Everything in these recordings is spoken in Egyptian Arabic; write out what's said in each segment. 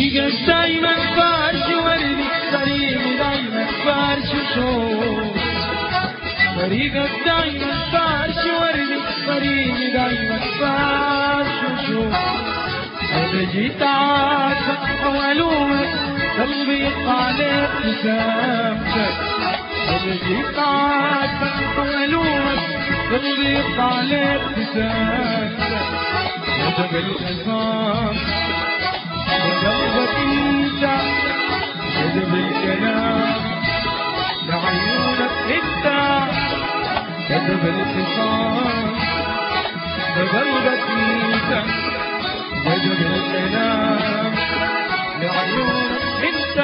طريقك دايما فارش وردي طريقي دايما فارش وشوق طريقك دايما فارش وردي طريقي دايما فارش وشوق إذا جيت عاتق أو ألومك قلبي يقطع لك ابتسامتك إذا جيت عاتق أو ألومك قلبي يقطع لك ابتسامتك يا جبل الحزام وقلبك انت كذب الكلام لعيونك انت كذب الخصام وقلبك انت كذب الكلام لعيونك انت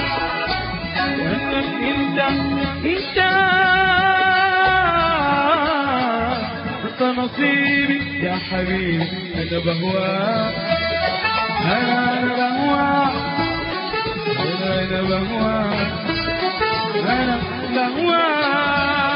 وانك انت انت انت نصيبي يا حبيبي انا بهواك أنا أنا بهواك أنا أنا بهواك أنا بهواك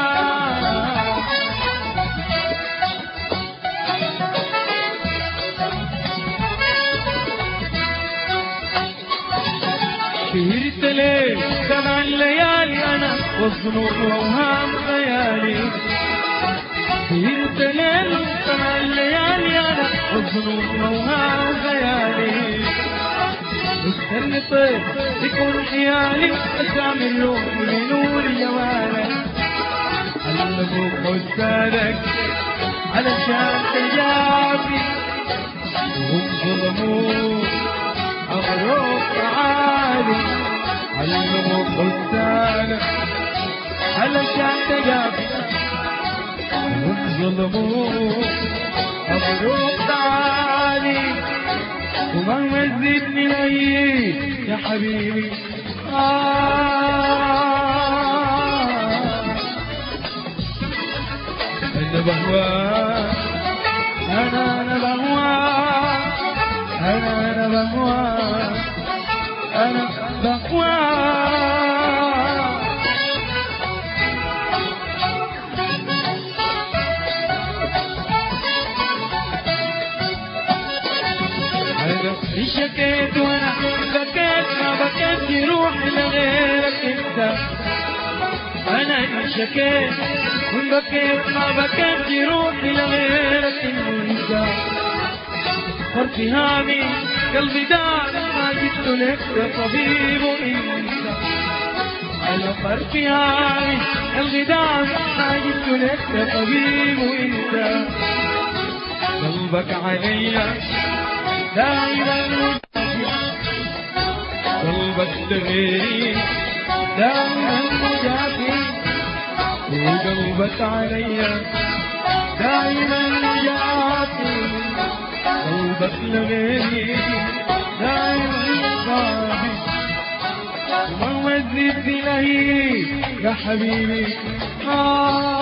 سهرت ليل سبع الليالي أنا والظنون وأوهام خيالي سهرت ليل سبع الليالي أنا والظنون وأوهام خيالي مستني طير يكون حيالي أسامي اللوم لنور جمالك علموك حسانك علشان تجابي وهم ظلموك أغروك تعالي علموك حسانك علشان تجابي وهم ظلموك أغروك تعالي ومهما تزيدني ليك يا حبيبي آه أنا بهواك أنا أنا بهواك أنا أنا بهواك أنا بهواك أنا شكيت وأنا بكيت ما بكيت روحي لغيرك أنت أنا شكيت وبكيت ما بكيت روحي لغيرك أنت فرط هامي قلبي دار ما جبت لك يا طبيب أنت على فرط هامي قلبي دار ما جبت لك يا طبيب أنت قلبك عليا دائما قلبك تغيري دائما مجافي وقلبك عليا دائما مجافي قلبك لغيري دائما صافي وما تزيد لهي يا حبيبي آه